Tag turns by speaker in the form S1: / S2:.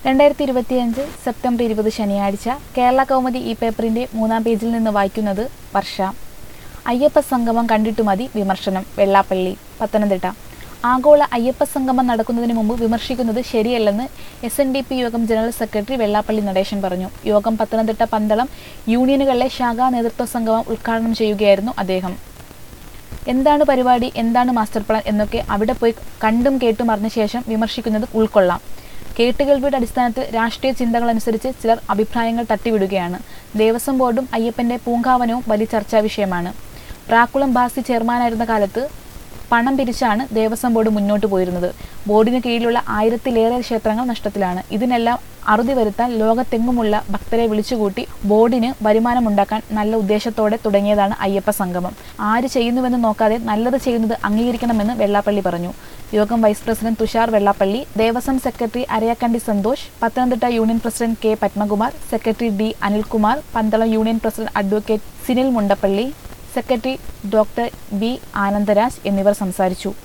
S1: രണ്ടായിരത്തി ഇരുപത്തിയഞ്ച് സെപ്റ്റംബർ ഇരുപത് ശനിയാഴ്ച കേരള കൗമുദി ഈ പേപ്പറിന്റെ മൂന്നാം പേജിൽ നിന്ന് വായിക്കുന്നത് വർഷ അയ്യപ്പ സംഗമം കണ്ടിട്ടു മതി വിമർശനം വെള്ളാപ്പള്ളി പത്തനംതിട്ട ആഗോള അയ്യപ്പ സംഗമം നടക്കുന്നതിന് മുമ്പ് വിമർശിക്കുന്നത് ശരിയല്ലെന്ന് എസ് എൻ ഡി പി യോഗം ജനറൽ സെക്രട്ടറി വെള്ളാപ്പള്ളി നടേശൻ പറഞ്ഞു യോഗം പത്തനംതിട്ട പന്തളം യൂണിയനുകളിലെ ശാഖാ നേതൃത്വ സംഗമം ഉദ്ഘാടനം ചെയ്യുകയായിരുന്നു അദ്ദേഹം എന്താണ് പരിപാടി എന്താണ് മാസ്റ്റർ പ്ലാൻ എന്നൊക്കെ അവിടെ പോയി കണ്ടും കേട്ടും അറിഞ്ഞ ശേഷം വിമർശിക്കുന്നത് ഉൾക്കൊള്ളാം കേട്ടുകേൾവിയുടെ അടിസ്ഥാനത്തിൽ രാഷ്ട്രീയ ചിന്തകളനുസരിച്ച് ചിലർ അഭിപ്രായങ്ങൾ തട്ടിവിടുകയാണ് ദേവസ്വം ബോർഡും അയ്യപ്പന്റെ പൂങ്കാവനവും വലിയ ചർച്ചാ വിഷയമാണ് പ്രാക്കുളം ബാസി ചെയർമാനായിരുന്ന കാലത്ത് പണം പിരിച്ചാണ് ദേവസ്വം ബോർഡ് മുന്നോട്ട് പോയിരുന്നത് ബോർഡിന് കീഴിലുള്ള ആയിരത്തിലേറെ ക്ഷേത്രങ്ങൾ നഷ്ടത്തിലാണ് ഇതിനെല്ലാം അറുതി വരുത്താൻ ലോകത്തെങ്ങുമുള്ള ഭക്തരെ വിളിച്ചുകൂട്ടി ബോർഡിന് വരുമാനമുണ്ടാക്കാൻ നല്ല ഉദ്ദേശത്തോടെ തുടങ്ങിയതാണ് അയ്യപ്പ സംഗമം ആര് ചെയ്യുന്നുവെന്ന് നോക്കാതെ നല്ലത് ചെയ്യുന്നത് അംഗീകരിക്കണമെന്ന് വെള്ളാപ്പള്ളി പറഞ്ഞു യോഗം vice president Thushar Vellappally Devaswom secretary Arayakkandi Santhosh Pathanamthitta union president K Padmakumar secretary D Anilkumar Pandalam union president advocate Sinil Mundappally secretary doctor V Anandaraj എന്നിവർ സംസാരിച്ചു